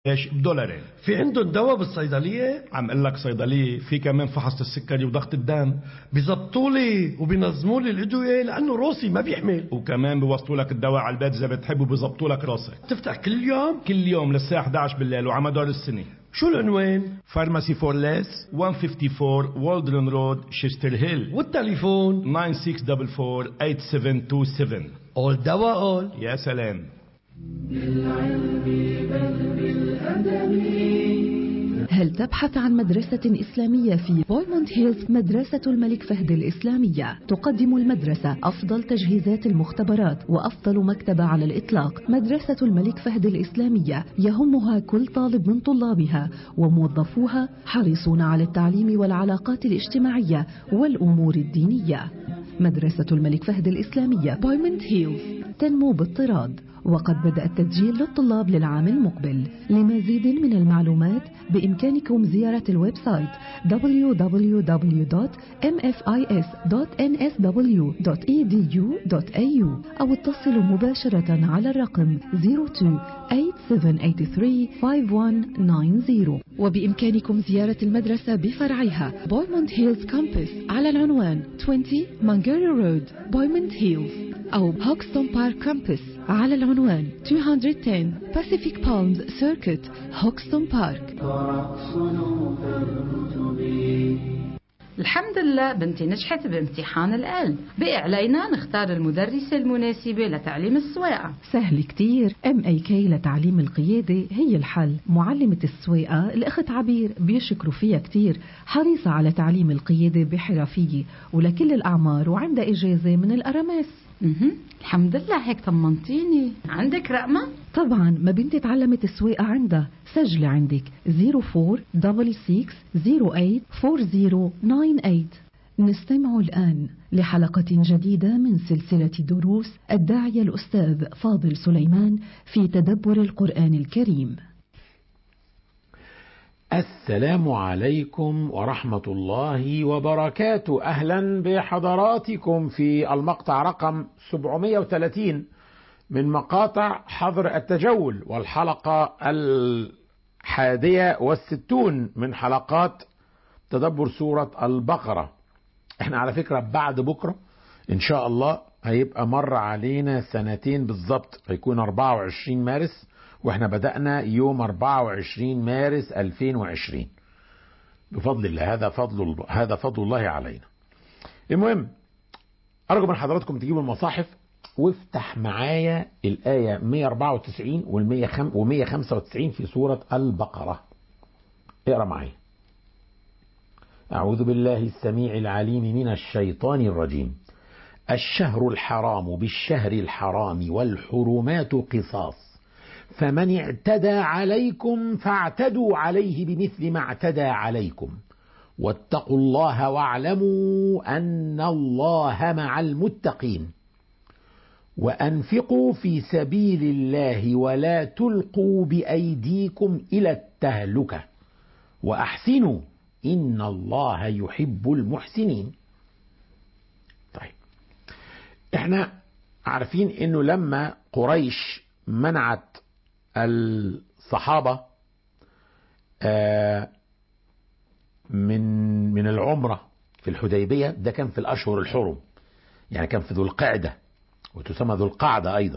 ايش بدولارين في عندهم دواء بالصيدلية عم اقول لك صيدليه في كمان فحص السكري وضغط الدم بيزبطوا لي وبينظموا لي الأدوية لأنه روسي ما بيحمل وكمان بيوصلوا لك الدواء على البيت اذا بتحب وبيظبطوا لك راسك تفتح كل يوم كل يوم للساعه 11 بالليل وعلى مدار السنه شو العنوان فارماسي فور ليس 154 والدرن رود شيستر هيل والتليفون 9644 8727 أول دواء أول يا سلام هل تبحث عن مدرسة إسلامية في بويموند هيلز مدرسة الملك فهد الإسلامية تقدم المدرسة أفضل تجهيزات المختبرات وأفضل مكتبة على الإطلاق مدرسة الملك فهد الإسلامية يهمها كل طالب من طلابها وموظفوها حريصون على التعليم والعلاقات الاجتماعية والأمور الدينية مدرسة الملك فهد الإسلامية بويموند هيلز تنمو باضطراد وقد بدأ التسجيل للطلاب للعام المقبل لمزيد من المعلومات بإمكانكم زيارة الويب سايت www.mfis.nsw.edu.au أو اتصلوا مباشرة على الرقم 02-8783-5190 وبإمكانكم زيارة المدرسة بفرعها بويموند هيلز كامبس على العنوان 20 مانجيري رود بويموند هيلز أو هوكستون بارك كامبس على العنوان 210 Pacific Palms Circuit هوكستون بارك الحمد لله بنتي نجحت بامتحان القلب بقي علينا نختار المدرسة المناسبة لتعليم السواقة سهل كتير ام اي كي لتعليم القيادة هي الحل معلمة السواقة الأخت عبير بيشكروا فيها كتير حريصة على تعليم القيادة بحرفية ولكل الأعمار وعندها إجازة من الأرامس مهم. الحمد لله هيك طمنتيني عندك رقمة؟ طبعا ما بنتي تعلمت السواقة عندها سجلي عندك 0466084098 نستمع الآن لحلقة جديدة من سلسلة دروس الداعية الأستاذ فاضل سليمان في تدبر القرآن الكريم السلام عليكم ورحمة الله وبركاته أهلا بحضراتكم في المقطع رقم 730 من مقاطع حظر التجول والحلقة الحادية والستون من حلقات تدبر سورة البقرة احنا على فكرة بعد بكرة ان شاء الله هيبقى مر علينا سنتين بالظبط هيكون 24 مارس واحنا بدأنا يوم 24 مارس 2020 بفضل الله هذا فضل هذا فضل الله علينا. المهم ارجو من حضراتكم تجيبوا المصاحف وافتح معايا الآية 194 وال 195 في سورة البقرة. اقرا معايا. أعوذ بالله السميع العليم من الشيطان الرجيم. الشهر الحرام بالشهر الحرام والحرمات قصاص فمن اعتدى عليكم فاعتدوا عليه بمثل ما اعتدى عليكم واتقوا الله واعلموا ان الله مع المتقين وانفقوا في سبيل الله ولا تلقوا بايديكم الى التهلكه واحسنوا ان الله يحب المحسنين طيب احنا عارفين انه لما قريش منعت الصحابة من من العمرة في الحديبية ده كان في الأشهر الحرم يعني كان في ذو القعدة وتسمى ذو القعدة أيضا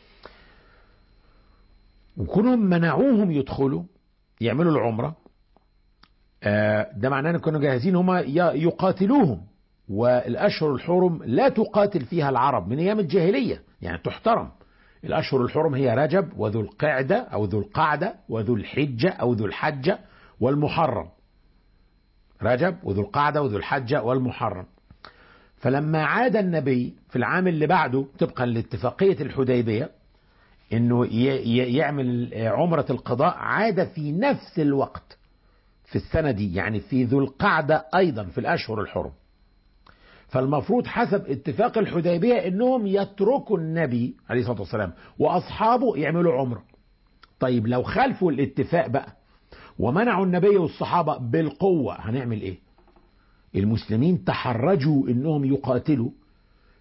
وكونهم منعوهم يدخلوا يعملوا العمرة ده معناه ان كانوا جاهزين هم يقاتلوهم والأشهر الحرم لا تقاتل فيها العرب من أيام الجاهلية يعني تحترم الأشهر الحرم هي رجب وذو القعدة أو ذو القعدة وذو الحجة أو ذو الحجة والمحرم رجب وذو القعدة وذو الحجة والمحرم فلما عاد النبي في العام اللي بعده طبقا لاتفاقية الحديبية انه يعمل عمرة القضاء عاد في نفس الوقت في السنة دي يعني في ذو القعدة ايضا في الاشهر الحرم فالمفروض حسب اتفاق الحديبية انهم يتركوا النبي عليه الصلاة والسلام واصحابه يعملوا عمرة طيب لو خالفوا الاتفاق بقى ومنعوا النبي والصحابة بالقوة هنعمل ايه المسلمين تحرجوا انهم يقاتلوا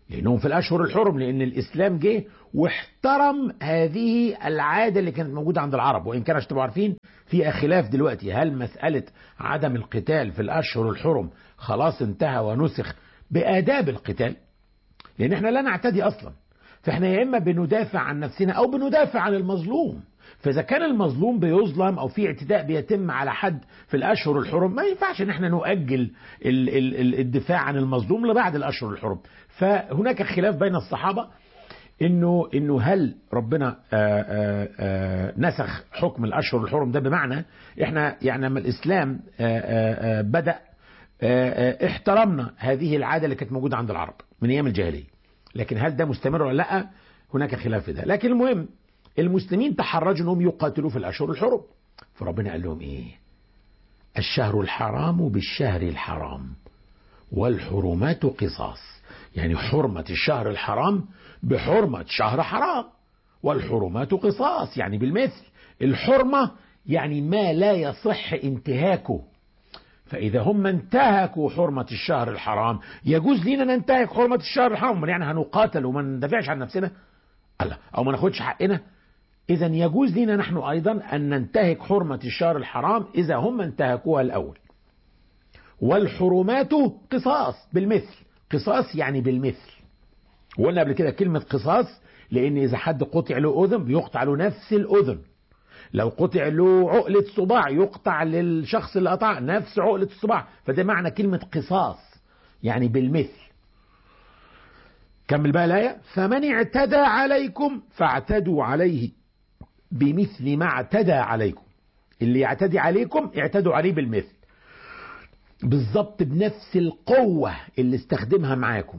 لأنهم في الأشهر الحرم لأن الإسلام جه واحترم هذه العادة اللي كانت موجودة عند العرب وإن كان عشان تبقوا عارفين في خلاف دلوقتي هل مسألة عدم القتال في الأشهر الحرم خلاص انتهى ونسخ بآداب القتال لأن احنا لا نعتدي أصلا فاحنا يا إما بندافع عن نفسنا أو بندافع عن المظلوم فإذا كان المظلوم بيظلم أو في اعتداء بيتم على حد في الأشهر الحرم ما ينفعش إن احنا نؤجل ال ال ال الدفاع عن المظلوم لبعد الأشهر الحرم فهناك خلاف بين الصحابة انه انه هل ربنا آآ آآ نسخ حكم الاشهر الحرم ده بمعنى احنا يعني لما الاسلام آآ بدا احترمنا هذه العاده اللي كانت موجوده عند العرب من ايام الجاهليه لكن هل ده مستمر ولا لا هناك خلاف في ده لكن المهم المسلمين تحرجوا انهم يقاتلوا في الاشهر الحرم فربنا قال لهم ايه الشهر الحرام بالشهر الحرام والحرمات قصاص يعني حرمة الشهر الحرام بحرمة شهر حرام والحرمات قصاص يعني بالمثل الحرمة يعني ما لا يصح انتهاكه فإذا هم انتهكوا حرمة الشهر الحرام يجوز لنا ننتهك حرمة الشهر الحرام يعني هنقاتل وما ندافعش عن نفسنا الله أو ما ناخدش حقنا إذا يجوز لنا نحن أيضا أن ننتهك حرمة الشهر الحرام إذا هم انتهكوها الأول والحرمات قصاص بالمثل قصاص يعني بالمثل وقلنا قبل كده كلمة قصاص لأن إذا حد قطع له أذن بيقطع له نفس الأذن لو قطع له عقلة صباع يقطع للشخص اللي قطع نفس عقلة الصباع فده معنى كلمة قصاص يعني بالمثل كمل بقى الآية فمن اعتدى عليكم فاعتدوا عليه بمثل ما اعتدى عليكم اللي يعتدي عليكم اعتدوا عليه بالمثل بالظبط بنفس القوة اللي استخدمها معاكم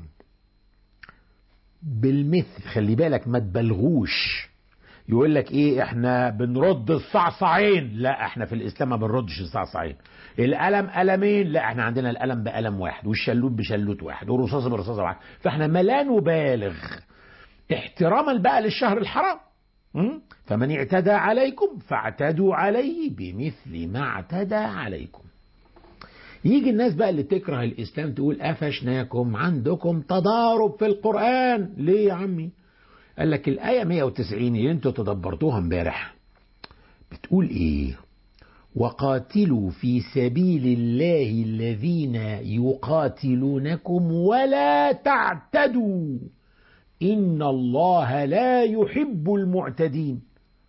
بالمثل خلي بالك ما تبلغوش يقول لك ايه احنا بنرد الصعصعين لا احنا في الاسلام ما بنردش الصعصعين القلم قلمين لا احنا عندنا القلم بقلم واحد والشلوت بشلوت واحد والرصاصه برصاصه واحد فاحنا ما لا نبالغ احتراما بقى للشهر الحرام فمن اعتدى عليكم فاعتدوا عليه بمثل ما اعتدى عليكم يجي الناس بقى اللي تكره الإسلام تقول قفشناكم عندكم تضارب في القرآن ليه يا عمي قال لك الآية 190 اللي انتوا تدبرتوها امبارح بتقول ايه وقاتلوا في سبيل الله الذين يقاتلونكم ولا تعتدوا إن الله لا يحب المعتدين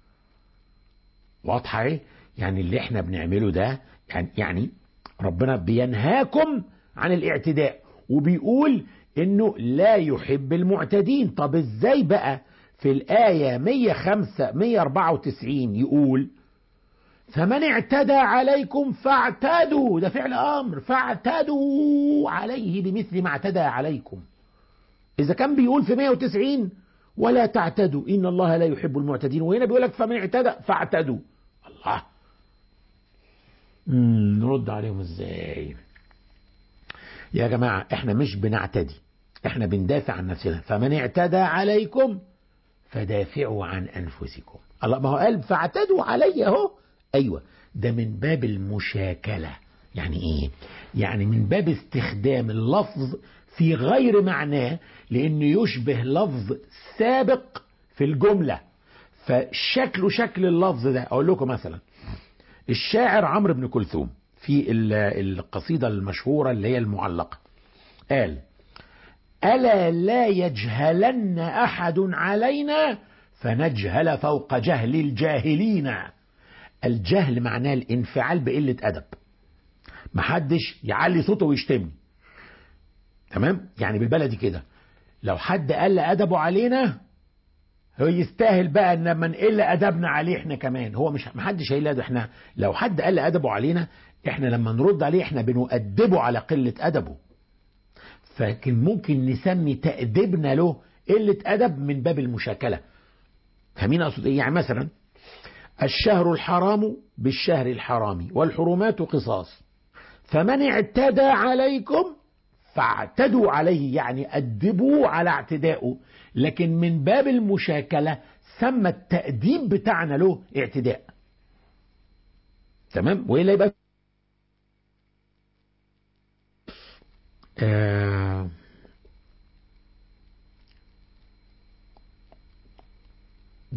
واضحة ايه يعني اللي احنا بنعمله ده يعني, يعني ربنا بينهاكم عن الاعتداء وبيقول انه لا يحب المعتدين طب ازاي بقى في الآية 105 194 يقول فمن اعتدى عليكم فاعتدوا ده فعل أمر فاعتدوا عليه بمثل ما اعتدى عليكم إذا كان بيقول في 190 ولا تعتدوا إن الله لا يحب المعتدين وهنا بيقول لك فمن اعتدى فاعتدوا الله مم نرد عليهم ازاي يا جماعة احنا مش بنعتدي احنا بندافع عن نفسنا فمن اعتدى عليكم فدافعوا عن انفسكم الله ما هو قال فاعتدوا علي اهو ايوه ده من باب المشاكلة يعني ايه يعني من باب استخدام اللفظ في غير معناه لانه يشبه لفظ سابق في الجملة فشكله شكل اللفظ ده اقول لكم مثلا الشاعر عمرو بن كلثوم في القصيدة المشهورة اللي هي المعلقة قال ألا لا يجهلن أحد علينا فنجهل فوق جهل الجاهلين الجهل معناه الانفعال بقلة أدب محدش يعلي صوته ويشتمني تمام يعني بالبلدي كده لو حد قل أدبه علينا هو يستاهل بقى ان لما نقل ادبنا عليه احنا كمان هو مش محدش هيقل احنا لو حد قل ادبه علينا احنا لما نرد عليه احنا بنؤدبه على قله ادبه فكن ممكن نسمي تأديبنا له قله ادب من باب المشاكله فاهمين اقصد ايه يعني مثلا الشهر الحرام بالشهر الحرام والحرمات قصاص فمن اعتدى عليكم فاعتدوا عليه يعني أدبوا على اعتدائه لكن من باب المشاكلة سمى التأديب بتاعنا له اعتداء تمام وإلا يبقى آه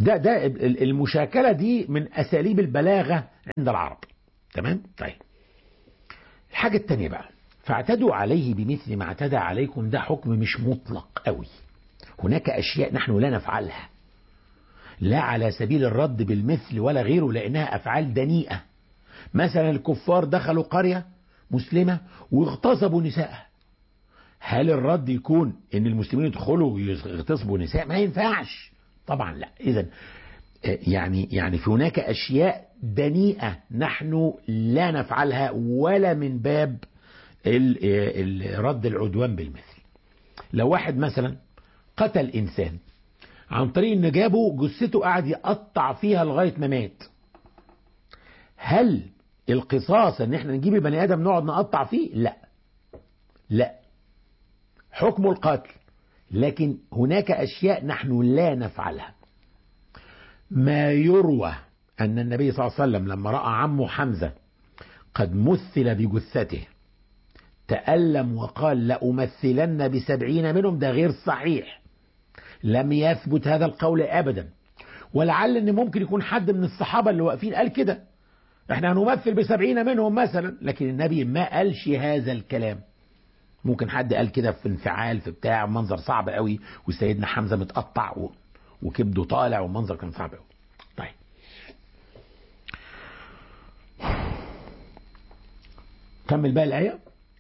ده ده ال- المشاكلة دي من أساليب البلاغة عند العرب تمام طيب الحاجة التانية بقى فاعتدوا عليه بمثل ما اعتدى عليكم ده حكم مش مطلق قوي هناك أشياء نحن لا نفعلها لا على سبيل الرد بالمثل ولا غيره لأنها أفعال دنيئة مثلا الكفار دخلوا قرية مسلمة واغتصبوا نساءها هل الرد يكون ان المسلمين يدخلوا ويغتصبوا نساء ما ينفعش طبعا لا اذا يعني يعني في هناك اشياء دنيئه نحن لا نفعلها ولا من باب ال- ال- رد العدوان بالمثل لو واحد مثلا قتل انسان عن طريق ان جابه جثته قعد يقطع فيها لغايه ما مات هل القصاص ان احنا نجيب البني ادم نقعد نقطع فيه لا لا حكم القتل لكن هناك اشياء نحن لا نفعلها ما يروى ان النبي صلى الله عليه وسلم لما راى عمه حمزه قد مثل بجثته تألم وقال لأمثلن بسبعين منهم ده غير صحيح لم يثبت هذا القول أبدا ولعل ان ممكن يكون حد من الصحابة اللي واقفين قال كده احنا هنمثل بسبعين منهم مثلا لكن النبي ما قالش هذا الكلام ممكن حد قال كده في انفعال في بتاع منظر صعب قوي وسيدنا حمزة متقطع و- وكبده طالع والمنظر كان صعب قوي طيب كمل بقى الآية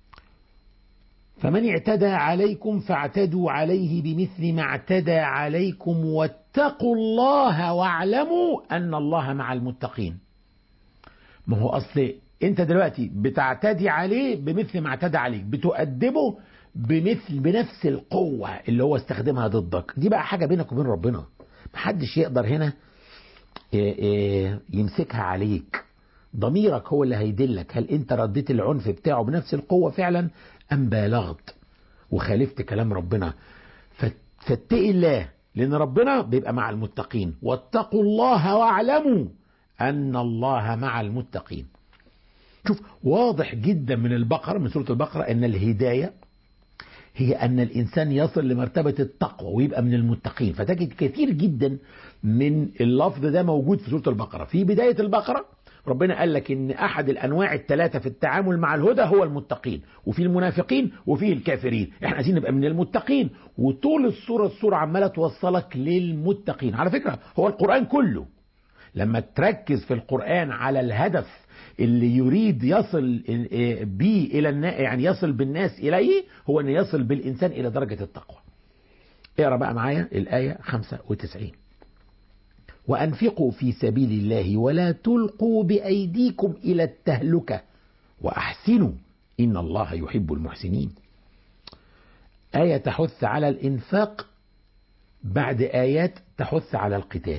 فمن اعتدى عليكم فاعتدوا عليه بمثل ما اعتدى عليكم واتقوا الله واعلموا أن الله مع المتقين ما هو أصل أنت دلوقتي بتعتدي عليه بمثل ما اعتدى عليك بتؤدبه بمثل بنفس القوة اللي هو استخدمها ضدك دي بقى حاجة بينك وبين ربنا محدش يقدر هنا إيه إيه يمسكها عليك ضميرك هو اللي هيدلك هل انت رديت العنف بتاعه بنفس القوة فعلا ام بالغت وخالفت كلام ربنا فات- فاتقي الله لان ربنا بيبقى مع المتقين واتقوا الله واعلموا ان الله مع المتقين شوف واضح جدا من البقرة من سورة البقرة ان الهداية هي أن الإنسان يصل لمرتبة التقوى ويبقى من المتقين فتجد كثير جدا من اللفظ ده موجود في سورة البقرة في بداية البقرة ربنا قال لك ان احد الانواع الثلاثه في التعامل مع الهدى هو المتقين وفي المنافقين وفي الكافرين احنا عايزين نبقى من المتقين وطول السوره السوره عماله توصلك للمتقين على فكره هو القران كله لما تركز في القرآن على الهدف اللي يريد يصل به إلى النا... يعني يصل بالناس إليه هو أن يصل بالإنسان إلى درجة التقوى اقرأ بقى معايا الآية 95 وأنفقوا في سبيل الله ولا تلقوا بأيديكم إلى التهلكة وأحسنوا إن الله يحب المحسنين آية تحث على الإنفاق بعد آيات تحث على القتال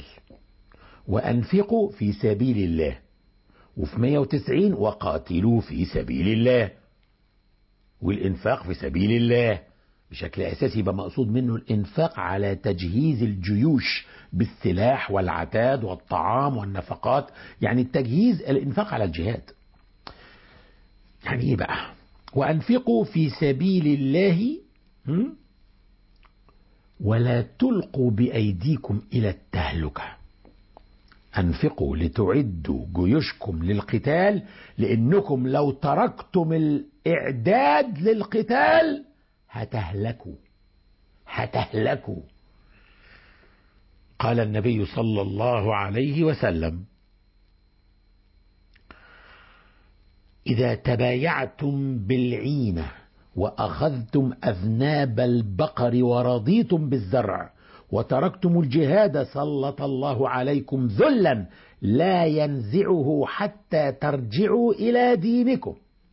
وأنفقوا في سبيل الله وفي 190 وقاتلوا في سبيل الله والإنفاق في سبيل الله بشكل أساسي يبقى مقصود منه الإنفاق على تجهيز الجيوش بالسلاح والعتاد والطعام والنفقات يعني التجهيز الإنفاق على الجهاد يعني إيه بقى وأنفقوا في سبيل الله هم؟ ولا تلقوا بأيديكم إلى التهلكة أنفقوا لتعدوا جيوشكم للقتال لأنكم لو تركتم الإعداد للقتال هتهلكوا هتهلكوا قال النبي صلى الله عليه وسلم إذا تبايعتم بالعينة وأخذتم أذناب البقر ورضيتم بالزرع وتركتم الجهاد سلط الله عليكم ذلا لا ينزعه حتى ترجعوا إلى دينكم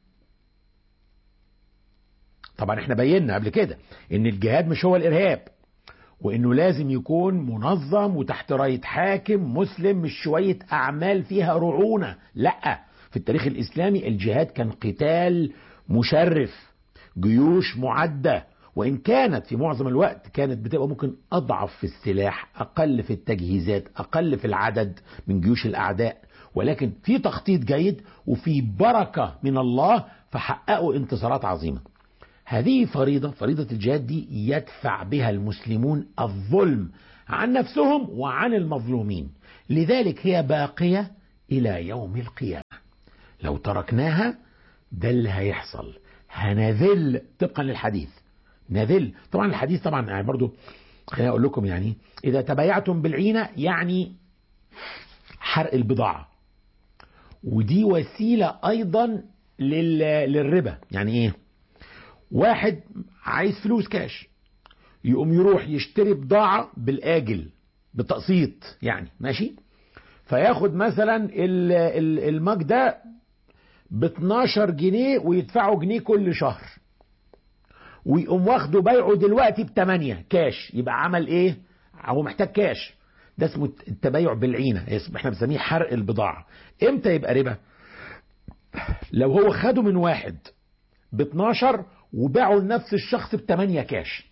طبعا احنا بينا قبل كده ان الجهاد مش هو الارهاب وانه لازم يكون منظم وتحت راية حاكم مسلم مش شوية اعمال فيها رعونة لا في التاريخ الاسلامي الجهاد كان قتال مشرف جيوش معدة وإن كانت في معظم الوقت كانت بتبقى ممكن أضعف في السلاح أقل في التجهيزات أقل في العدد من جيوش الأعداء ولكن في تخطيط جيد وفي بركة من الله فحققوا انتصارات عظيمة هذه فريضة فريضة الجهاد دي يدفع بها المسلمون الظلم عن نفسهم وعن المظلومين لذلك هي باقية إلى يوم القيامة لو تركناها ده اللي هيحصل هنذل طبقا للحديث نذل طبعا الحديث طبعا يعني برضو خليني اقول لكم يعني اذا تبايعتم بالعينه يعني حرق البضاعه ودي وسيله ايضا لل... للربا يعني ايه واحد عايز فلوس كاش يقوم يروح يشتري بضاعه بالاجل بتقسيط يعني ماشي فياخد مثلا ال- ال- المج ده ب 12 جنيه ويدفعه جنيه كل شهر ويقوم واخده بيعه دلوقتي ب 8 كاش يبقى عمل ايه؟ هو محتاج كاش ده اسمه التبايع بالعينه اسم- احنا بنسميه حرق البضاعه امتى يبقى ربا؟ لو هو خده من واحد ب 12 وباعه لنفس الشخص ب 8 كاش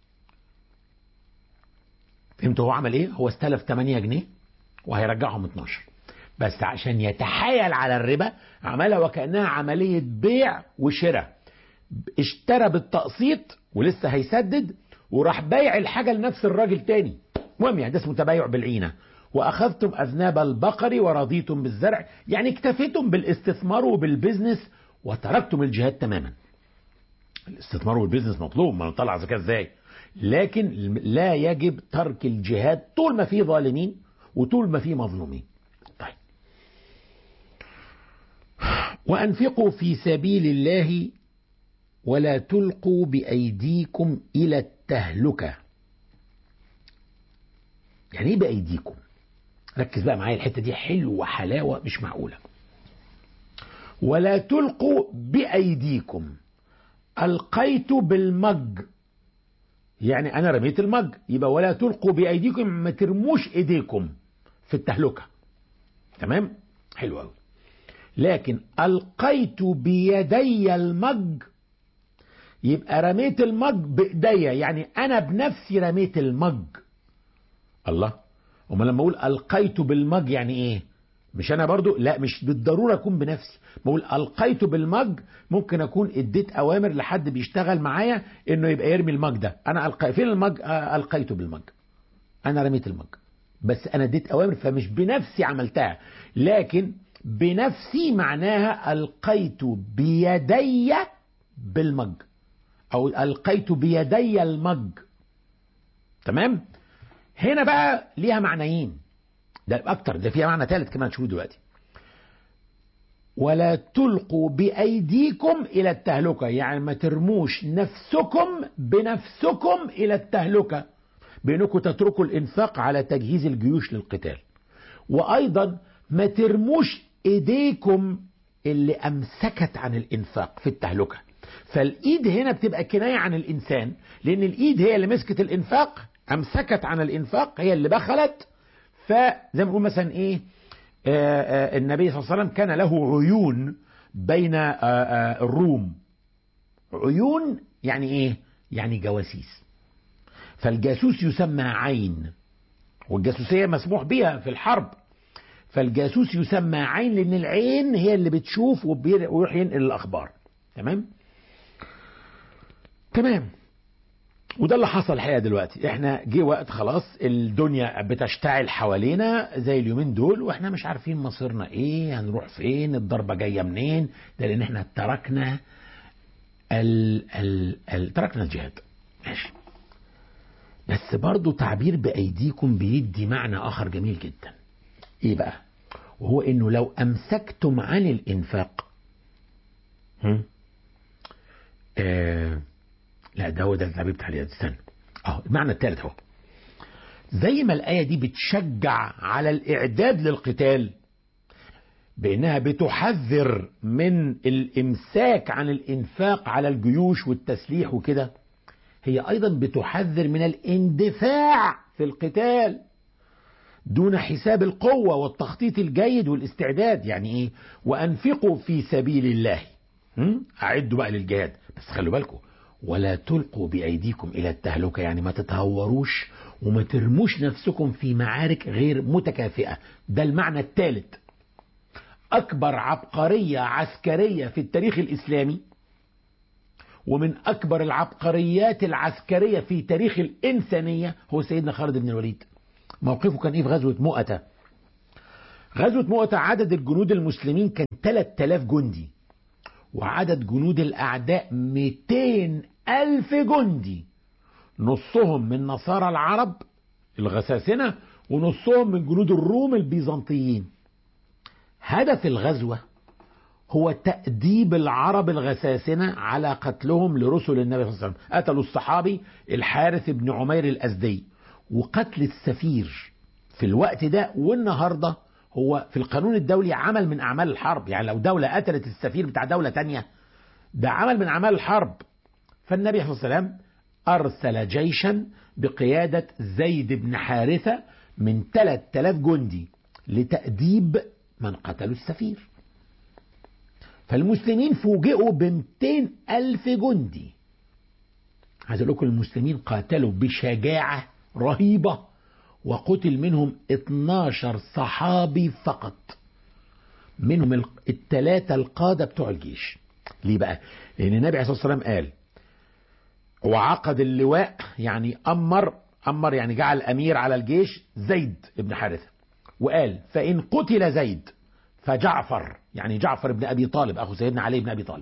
فهمت هو عمل ايه؟ هو استلف 8 جنيه وهيرجعهم 12 بس عشان يتحايل على الربا عملها وكأنها عملية بيع وشراء اشترى بالتقسيط ولسه هيسدد وراح بايع الحاجة لنفس الراجل تاني المهم يعني ده اسمه تبايع بالعينة وأخذتم أذناب البقر ورضيتم بالزرع يعني اكتفيتم بالاستثمار وبالبزنس وتركتم الجهاد تماما الاستثمار والبزنس مطلوب ما نطلع زكاة ازاي لكن لا يجب ترك الجهاد طول ما في ظالمين وطول ما في مظلومين طيب وأنفقوا في سبيل الله ولا تلقوا بأيديكم إلى التهلكة يعني ايه بأيديكم ركز بقى معايا الحتة دي حلوة حلاوة مش معقولة ولا تلقوا بأيديكم ألقيت بالمج يعني أنا رميت المج يبقى ولا تلقوا بأيديكم ما ترموش إيديكم في التهلكة تمام حلو قوي لكن ألقيت بيدي المج يبقى رميت المج بإيديا يعني أنا بنفسي رميت المج الله وما لما أقول ألقيت بالمج يعني إيه مش أنا برضو لا مش بالضرورة أكون بنفسي بقول ألقيت بالمج ممكن أكون اديت أوامر لحد بيشتغل معايا إنه يبقى يرمي المج ده أنا ألقي فين المج آه، ألقيته بالمج أنا رميت المج بس أنا اديت أوامر فمش بنفسي عملتها لكن بنفسي معناها ألقيت بيدي بالمج أو ألقيت بيدي المج تمام هنا بقى ليها معنيين ده أكتر ده فيها معنى ثالث كمان تشوفوه دلوقتي ولا تلقوا بأيديكم إلى التهلكة يعني ما ترموش نفسكم بنفسكم إلى التهلكة بأنكم تتركوا الإنفاق على تجهيز الجيوش للقتال وأيضا ما ترموش إيديكم اللي أمسكت عن الإنفاق في التهلكة فالإيد هنا بتبقى كناية عن الإنسان لأن الإيد هي اللي مسكت الإنفاق أمسكت عن الإنفاق هي اللي بخلت فزي ما بنقول مثلا إيه آه، آه، النبي صلى الله عليه وسلم كان له عيون بين آه، آه، الروم عيون يعني ايه يعني جواسيس فالجاسوس يسمى عين والجاسوسية مسموح بها في الحرب فالجاسوس يسمى عين لان العين هي اللي بتشوف وبير- ويروح ينقل الاخبار تمام تمام وده اللي حصل الحقيقه دلوقتي احنا جه وقت خلاص الدنيا بتشتعل حوالينا زي اليومين دول واحنا مش عارفين مصيرنا ايه هنروح فين الضربه جايه منين ده لان احنا تركنا ال ال ال تركنا الجهاد ماشي بس برضو تعبير بايديكم بيدي معنى اخر جميل جدا ايه بقى وهو انه لو امسكتم عن الانفاق هم؟ آه لا ده هو ده التعبير بتاع اليد استنى اه المعنى الثالث اهو زي ما الآية دي بتشجع على الإعداد للقتال بأنها بتحذر من الإمساك عن الإنفاق على الجيوش والتسليح وكده هي أيضا بتحذر من الاندفاع في القتال دون حساب القوة والتخطيط الجيد والاستعداد يعني إيه وأنفقوا في سبيل الله هم؟ أعدوا بقى للجهاد بس خلوا بالكم ولا تلقوا بأيديكم إلى التهلكة يعني ما تتهوروش وما ترموش نفسكم في معارك غير متكافئة ده المعنى الثالث أكبر عبقرية عسكرية في التاريخ الإسلامي ومن أكبر العبقريات العسكرية في تاريخ الإنسانية هو سيدنا خالد بن الوليد موقفه كان إيه في غزوة مؤتة غزوة مؤتة عدد الجنود المسلمين كان 3000 جندي وعدد جنود الأعداء 200 ألف جندي نصهم من نصارى العرب الغساسنة ونصهم من جنود الروم البيزنطيين هدف الغزوة هو تأديب العرب الغساسنة على قتلهم لرسل النبي صلى الله عليه وسلم قتلوا الصحابي الحارث بن عمير الأزدي وقتل السفير في الوقت ده والنهاردة هو في القانون الدولي عمل من أعمال الحرب يعني لو دولة قتلت السفير بتاع دولة تانية ده عمل من أعمال الحرب فالنبي صلى الله عليه وسلم أرسل جيشا بقيادة زيد بن حارثة من 3000 جندي لتأديب من قتلوا السفير فالمسلمين فوجئوا ب 200 ألف جندي عايز أقول لكم المسلمين قاتلوا بشجاعة رهيبة وقتل منهم 12 صحابي فقط منهم الثلاثة القادة بتوع الجيش ليه بقى لأن النبي عليه الصلاة والسلام قال وعقد اللواء يعني أمر أمر يعني جعل أمير على الجيش زيد بن حارثة وقال فإن قتل زيد فجعفر يعني جعفر بن أبي طالب أخو سيدنا علي بن أبي طالب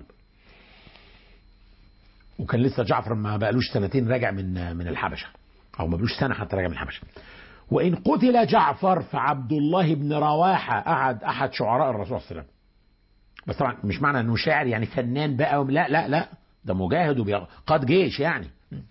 وكان لسه جعفر ما بقالوش سنتين راجع من من الحبشة أو ما بقالوش سنة حتى راجع من الحبشة وإن قتل جعفر فعبد الله بن رواحة أحد أحد شعراء الرسول صلى الله عليه وسلم بس طبعا مش معنى انه شاعر يعني فنان بقى لا لا لا ده مجاهد وقاد جيش يعني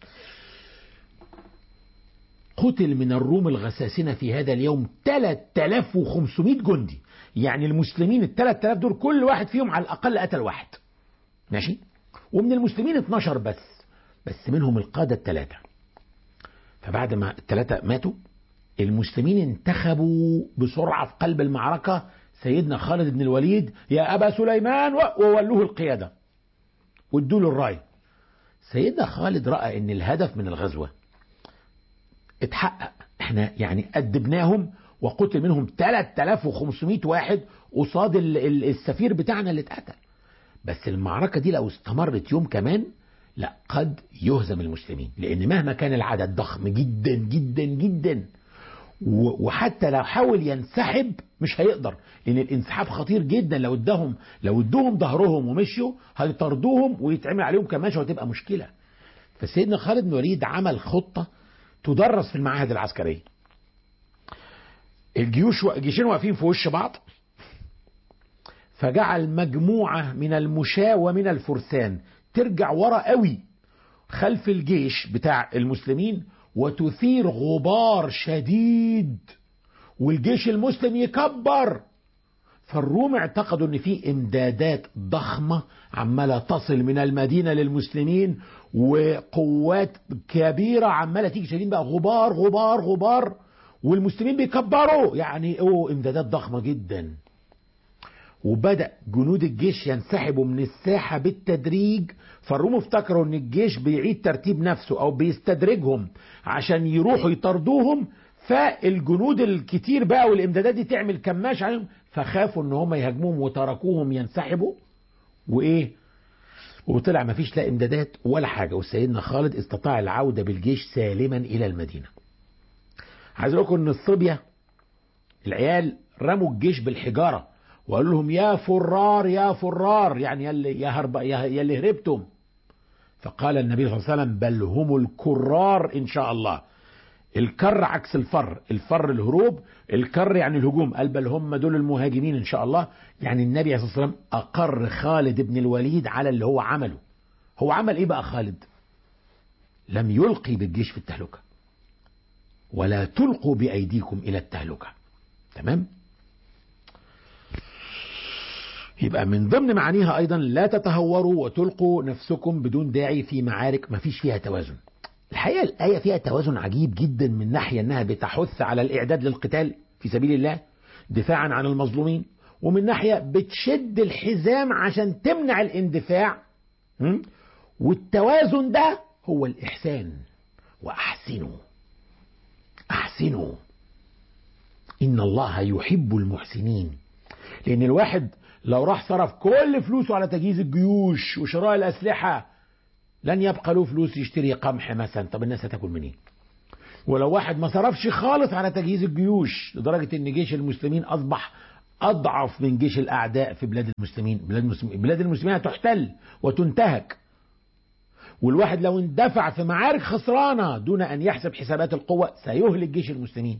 قتل من الروم الغساسنة في هذا اليوم 3500 جندي يعني المسلمين ال 3000 دول كل واحد فيهم على الأقل قتل واحد ماشي ومن المسلمين 12 بس بس منهم القادة الثلاثة فبعد ما الثلاثة ماتوا المسلمين انتخبوا بسرعة في قلب المعركة سيدنا خالد بن الوليد يا أبا سليمان وولوه القيادة وادوا له الراية سيدنا خالد رأى ان الهدف من الغزوة اتحقق احنا يعني أدبناهم وقتل منهم 3500 واحد قصاد السفير بتاعنا اللي اتقتل بس المعركة دي لو استمرت يوم كمان لا قد يهزم المسلمين لان مهما كان العدد ضخم جدا جدا جدا وحتى لو حاول ينسحب مش هيقدر لان الانسحاب خطير جدا لو اداهم لو ادوهم ظهرهم ومشيوا هيطردوهم ويتعمل عليهم كماشة وتبقى مشكلة فسيدنا خالد بن الوليد عمل خطة تدرس في المعاهد العسكرية الجيوش الجيشين واقفين في وش بعض فجعل مجموعة من المشاة ومن الفرسان ترجع ورا قوي خلف الجيش بتاع المسلمين وتثير غبار شديد والجيش المسلم يكبر فالروم اعتقدوا ان في امدادات ضخمة عمالة تصل من المدينة للمسلمين وقوات كبيرة عمالة تيجي شايلين بقى غبار غبار غبار والمسلمين بيكبروا يعني اوه امدادات ضخمة جدا وبدأ جنود الجيش ينسحبوا من الساحة بالتدريج فالروم افتكروا ان الجيش بيعيد ترتيب نفسه او بيستدرجهم عشان يروحوا يطردوهم فالجنود الكتير بقى والامدادات دي تعمل كماش عليهم فخافوا ان هم يهاجموهم وتركوهم ينسحبوا وايه وطلع ما فيش لا امدادات ولا حاجة وسيدنا خالد استطاع العودة بالجيش سالما الى المدينة عايز اقول لكم ان الصبية العيال رموا الجيش بالحجارة وقالوا لهم يا فرار يا فرار يعني يلي يا هرب يا يلي هربتم فقال النبي صلى الله عليه وسلم بل هم الكرار ان شاء الله الكر عكس الفر الفر الهروب الكر يعني الهجوم قال بل هم دول المهاجمين ان شاء الله يعني النبي عليه الصلاه والسلام اقر خالد بن الوليد على اللي هو عمله هو عمل ايه بقى خالد لم يلقي بالجيش في التهلكه ولا تلقوا بايديكم الى التهلكه تمام يبقى من ضمن معانيها ايضا لا تتهوروا وتلقوا نفسكم بدون داعي في معارك ما فيش فيها توازن الحقيقة الآية فيها توازن عجيب جدا من ناحية أنها بتحث على الإعداد للقتال في سبيل الله دفاعا عن المظلومين ومن ناحية بتشد الحزام عشان تمنع الاندفاع والتوازن ده هو الإحسان وأحسنوا أحسنوا إن الله يحب المحسنين لأن الواحد لو راح صرف كل فلوسه على تجهيز الجيوش وشراء الأسلحة لن يبقى له فلوس يشتري قمح مثلا طب الناس هتاكل منين ولو واحد ما صرفش خالص على تجهيز الجيوش لدرجة ان جيش المسلمين اصبح اضعف من جيش الاعداء في بلاد المسلمين بلاد المسلمين, بلاد المسلمين هتحتل وتنتهك والواحد لو اندفع في معارك خسرانة دون ان يحسب حسابات القوة سيهلك جيش المسلمين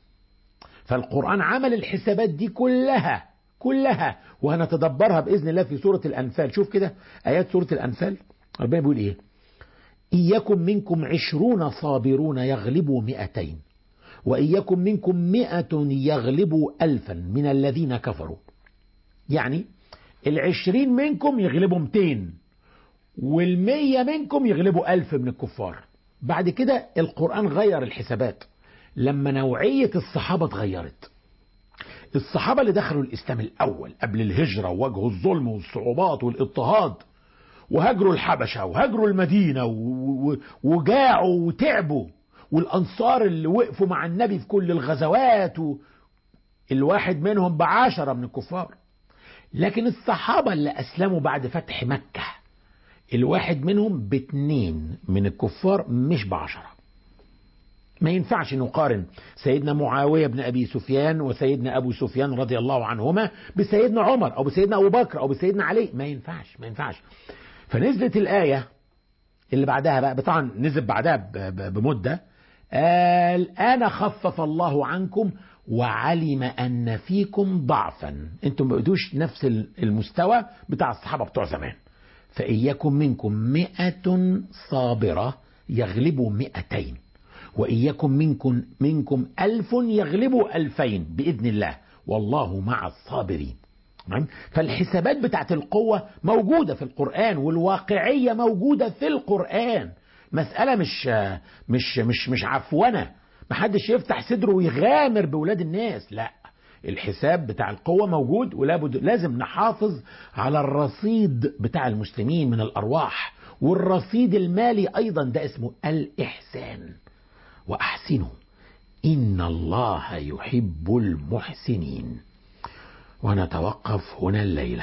فالقرآن عمل الحسابات دي كلها كلها وهنتدبرها بإذن الله في سورة الأنفال شوف كده آيات سورة الأنفال ربنا بيقول إيه إن يكن منكم عشرون صابرون يغلبوا مئتين وإن يكن منكم مئة يغلبوا ألفا من الذين كفروا يعني العشرين منكم يغلبوا مئتين والمية منكم يغلبوا ألف من الكفار بعد كده القرآن غير الحسابات لما نوعية الصحابة اتغيرت الصحابة اللي دخلوا الإسلام الأول قبل الهجرة وواجهوا الظلم والصعوبات والاضطهاد وهاجروا الحبشة وهاجروا المدينة وجاعوا وتعبوا والأنصار اللي وقفوا مع النبي في كل الغزوات و... الواحد منهم بعشرة من الكفار لكن الصحابة اللي أسلموا بعد فتح مكة الواحد منهم باتنين من الكفار مش بعشرة ما ينفعش نقارن سيدنا معاوية بن أبي سفيان وسيدنا أبو سفيان رضي الله عنهما بسيدنا عمر أو بسيدنا أبو بكر أو بسيدنا علي ما ينفعش ما ينفعش فنزلت الآية اللي بعدها بقى طبعا نزل بعدها بمدة الآن خفف الله عنكم وعلم أن فيكم ضعفا انتم ما بقيتوش نفس المستوى بتاع الصحابة بتوع زمان فإن يكن منكم مئة صابرة يغلبوا مئتين وإن يكن منكم, منكم ألف يغلبوا ألفين بإذن الله والله مع الصابرين فالحسابات بتاعت القوة موجودة في القرآن والواقعية موجودة في القرآن مسألة مش مش مش مش عفونة محدش يفتح صدره ويغامر بولاد الناس لا الحساب بتاع القوة موجود ولابد لازم نحافظ على الرصيد بتاع المسلمين من الأرواح والرصيد المالي أيضا ده اسمه الإحسان وأحسنوا إن الله يحب المحسنين ونتوقف هنا الليلة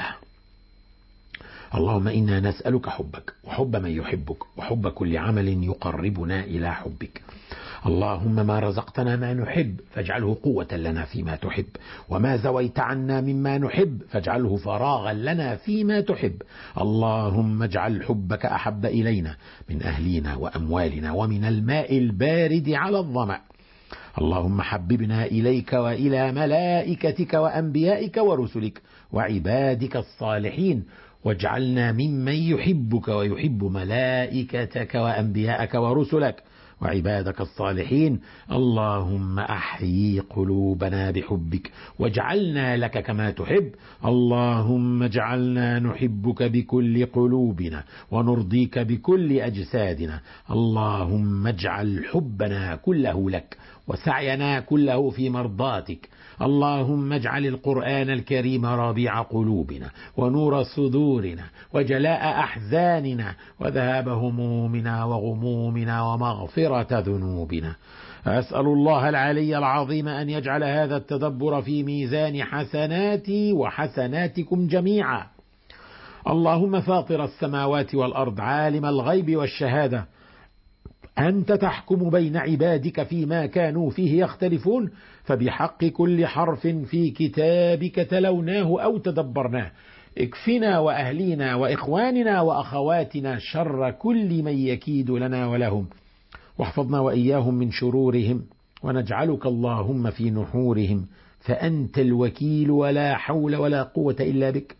اللهم إنا نسألك حبك وحب من يحبك وحب كل عمل يقربنا إلى حبك اللهم ما رزقتنا ما نحب فاجعله قوة لنا فيما تحب وما زويت عنا مما نحب فاجعله فراغا لنا فيما تحب اللهم اجعل حبك أحب إلينا من أهلنا وأموالنا ومن الماء البارد على الظمأ اللهم حببنا إليك وإلى ملائكتك وأنبيائك ورسلك وعبادك الصالحين واجعلنا ممن يحبك ويحب ملائكتك وأنبياءك ورسلك وعبادك الصالحين اللهم احيي قلوبنا بحبك واجعلنا لك كما تحب اللهم اجعلنا نحبك بكل قلوبنا ونرضيك بكل اجسادنا اللهم اجعل حبنا كله لك وسعينا كله في مرضاتك اللهم اجعل القرآن الكريم ربيع قلوبنا ونور صدورنا وجلاء أحزاننا وذهاب همومنا وغمومنا ومغفرة ذنوبنا أسأل الله العلي العظيم أن يجعل هذا التدبر في ميزان حسناتي وحسناتكم جميعا اللهم فاطر السماوات والأرض عالم الغيب والشهادة أنت تحكم بين عبادك فيما كانوا فيه يختلفون فبحق كل حرف في كتابك تلوناه أو تدبرناه اكفنا وأهلينا وإخواننا وأخواتنا شر كل من يكيد لنا ولهم واحفظنا وإياهم من شرورهم ونجعلك اللهم في نحورهم فأنت الوكيل ولا حول ولا قوة إلا بك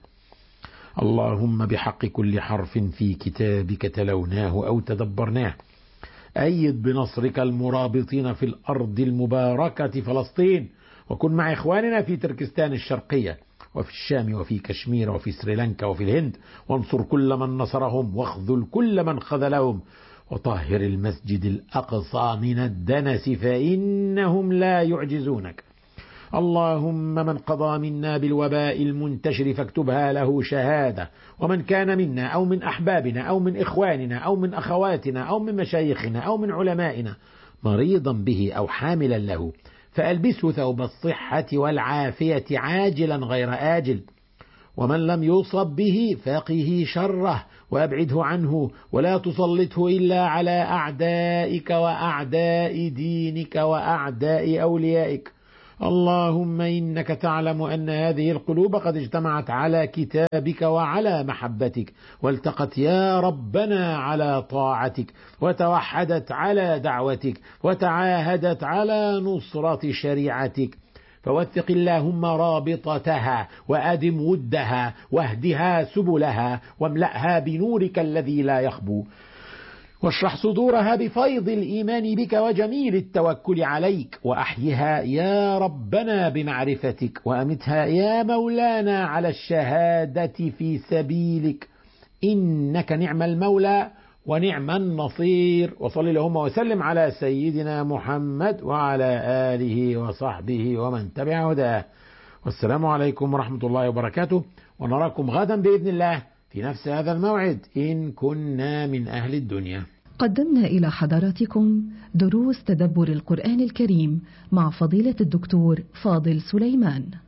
اللهم بحق كل حرف في كتابك تلوناه أو تدبرناه أيد بنصرك المرابطين في الأرض المباركة فلسطين وكن مع إخواننا في تركستان الشرقية وفي الشام وفي كشمير وفي سريلانكا وفي الهند وانصر كل من نصرهم واخذل كل من خذلهم وطهر المسجد الأقصى من الدنس فإنهم لا يعجزونك اللهم من قضى منا بالوباء المنتشر فاكتبها له شهادة ومن كان منا أو من أحبابنا أو من إخواننا أو من أخواتنا أو من مشايخنا أو من علمائنا مريضا به أو حاملا له فألبسه ثوب الصحة والعافية عاجلا غير آجل ومن لم يصب به فقه شره وأبعده عنه ولا تسلطه إلا على أعدائك وأعداء دينك وأعداء أوليائك اللهم إنك تعلم أن هذه القلوب قد اجتمعت على كتابك وعلى محبتك والتقت يا ربنا على طاعتك وتوحدت على دعوتك وتعاهدت على نصرة شريعتك فوثق اللهم رابطتها وأدم ودها واهدها سبلها واملأها بنورك الذي لا يخبو واشرح صدورها بفيض الإيمان بك وجميل التوكل عليك وأحيها يا ربنا بمعرفتك وأمتها يا مولانا على الشهادة في سبيلك إنك نعم المولى ونعم النصير وصل اللهم وسلم على سيدنا محمد وعلى آله وصحبه ومن تبع هداه والسلام عليكم ورحمة الله وبركاته ونراكم غدا بإذن الله في نفس هذا الموعد إن كنا من أهل الدنيا قدمنا إلى حضراتكم دروس تدبر القرآن الكريم مع فضيلة الدكتور فاضل سليمان